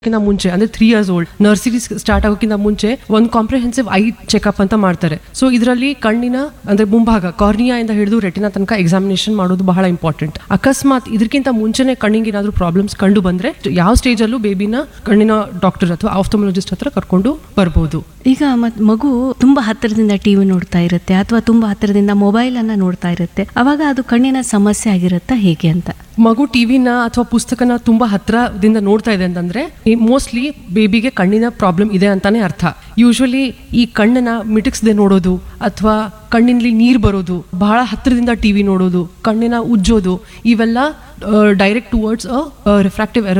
ಕಿಂತ ಮುಂಚೆ ಅಂದ್ರೆ three years old nursery start ಆಗೋಕ್ಕಿಂತ ಮುಂಚೆ ಒಂದು ಕಾಂಪ್ರಿಹೆನ್ಸಿವ್ ಐ ಚೆಕಪ್ ಅಂತ ಮಾಡ್ತಾರೆ ಸೊ ಇದರಲ್ಲಿ ಕಣ್ಣಿನ ಅಂದ್ರೆ ಮುಂಭಾಗ ಕಾರ್ನಿಯಾ ಇಂದ ಹಿಡಿದು ರೆಟಿನ ತನಕ ಎಕ್ಸಾಮಿನೇಷನ್ ಮಾಡೋದು ಬಹಳ ಇಂಪಾರ್ಟೆಂಟ್ ಅಕಸ್ಮಾತ್ ಇದಕ್ಕಿಂತ ಮುಂಚೆನೆ ಕಣ್ಣಿಗೆ ಏನಾದ್ರು ಪ್ರಾಬ್ಲಮ್ಸ್ ಕಂಡು ಬಂದ್ರೆ ಯಾವ ಸ್ಟೇಜ್ ಅಲ್ಲೂ ಬೇಬಿನ ಕಣ್ಣಿನ ಡಾಕ್ಟರ್ ಅಥವಾ ಆಫ್ಥಮೊಲಜಿಸ್ಟ್ ಹತ್ರ ಕರ್ಕೊಂಡು ಬರ್ಬೋದು ಈಗ ಮತ್ ಮಗು ತುಂಬಾ ಹತ್ತಿರದಿಂದ ಟಿವಿ ನೋಡ್ತಾ ಇರುತ್ತೆ ಅಥವಾ ತುಂಬಾ ಹತ್ತಿರದಿಂದ ಮೊಬೈಲ್ ಅನ್ನ ನೋಡ್ತಾ ಇರುತ್ತೆ ಅವಾಗ ಅದು ಕಣ್ಣಿನ ಸಮಸ್ಯೆ ಆಗಿರುತ್ತಾ ಹೇಗೆ ಅಂತ ಮಗು ಟಿವಿನ ಅಥವಾ ಪುಸ್ತಕನ ತುಂಬಾ ಹತ್ರದಿಂದ ನೋಡ್ತಾ ಇದೆ ಅಂತಂದ್ರೆ ಮೋಸ್ಟ್ಲಿ ಬೇಬಿಗೆ ಕಣ್ಣಿನ ಪ್ರಾಬ್ಲಮ್ ಇದೆ ಅಂತಾನೆ ಅರ್ಥ ಯೂಶುವಲಿ ಈ ಕಣ್ಣನ್ನ ಮಿಟಕ್ಸ್ದೆ ನೋಡೋದು ಅಥವಾ ಕಣ್ಣಿನಲ್ಲಿ ನೀರು ಬರೋದು ಬಹಳ ಹತ್ತಿರದಿಂದ ಟಿವಿ ನೋಡೋದು ಕಣ್ಣಿನ ಉಜ್ಜೋದು ಇವೆಲ್ಲ ಡೈರೆಕ್ಟ್ ಟುವರ್ಡ್ಸ್ ರಿಫ್ರಾಕ್ಟಿವ್